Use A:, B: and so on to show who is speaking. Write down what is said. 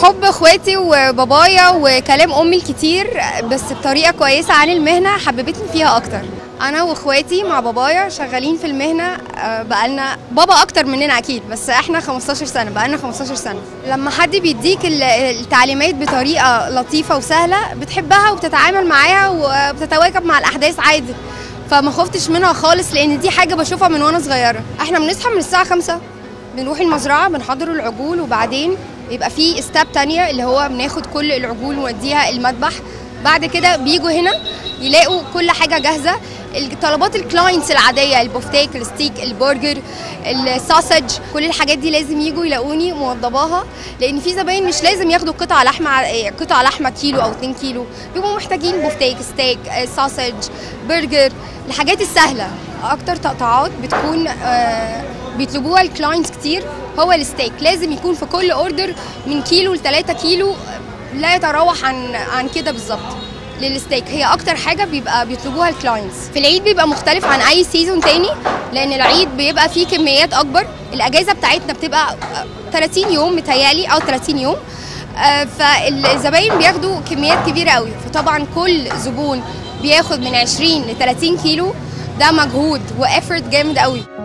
A: حب اخواتي وبابايا وكلام امي الكتير بس بطريقه كويسه عن المهنه حببتني فيها اكتر انا واخواتي مع بابايا شغالين في المهنه آه، بقالنا بابا اكتر مننا اكيد بس احنا 15 سنه بقالنا 15 سنه لما حد بيديك ال- التعليمات بطريقه لطيفه وسهله بتحبها وبتتعامل معاها وبتتواكب مع الاحداث عادي فما خفتش منها خالص لان دي حاجه بشوفها من وانا صغيره احنا بنصحى من الساعه 5 بنروح المزرعه بنحضر العجول وبعدين بيبقى في ستاب تانية اللي هو بناخد كل العجول ونوديها المذبح بعد كده بيجوا هنا يلاقوا كل حاجه جاهزه طلبات الكلاينتس العاديه البوفتيك الستيك البرجر الساسج كل الحاجات دي لازم يجوا يلاقوني موضباها لان في زباين مش لازم ياخدوا قطع لحمه ع- قطع لحمه كيلو او 2 كيلو بيبقوا محتاجين بوفتيك ستيك ساسج برجر الحاجات السهله اكتر تقطعات بتكون آه، بيطلبوها الكلاينتس كتير هو الستيك لازم يكون في كل اوردر من كيلو ل 3 كيلو لا يتراوح عن عن كده بالظبط للستيك هي اكتر حاجه بيبقى بيطلبوها الكلاينتس في العيد بيبقى مختلف عن اي سيزون تاني لان العيد بيبقى فيه كميات اكبر الاجازه بتاعتنا بتبقى آه، 30 يوم متهيالي او 30 يوم آه، فالزباين بياخدوا كميات كبيره قوي فطبعا كل زبون بياخد من 20 ل 30 كيلو ده مجهود وافورت جامد قوي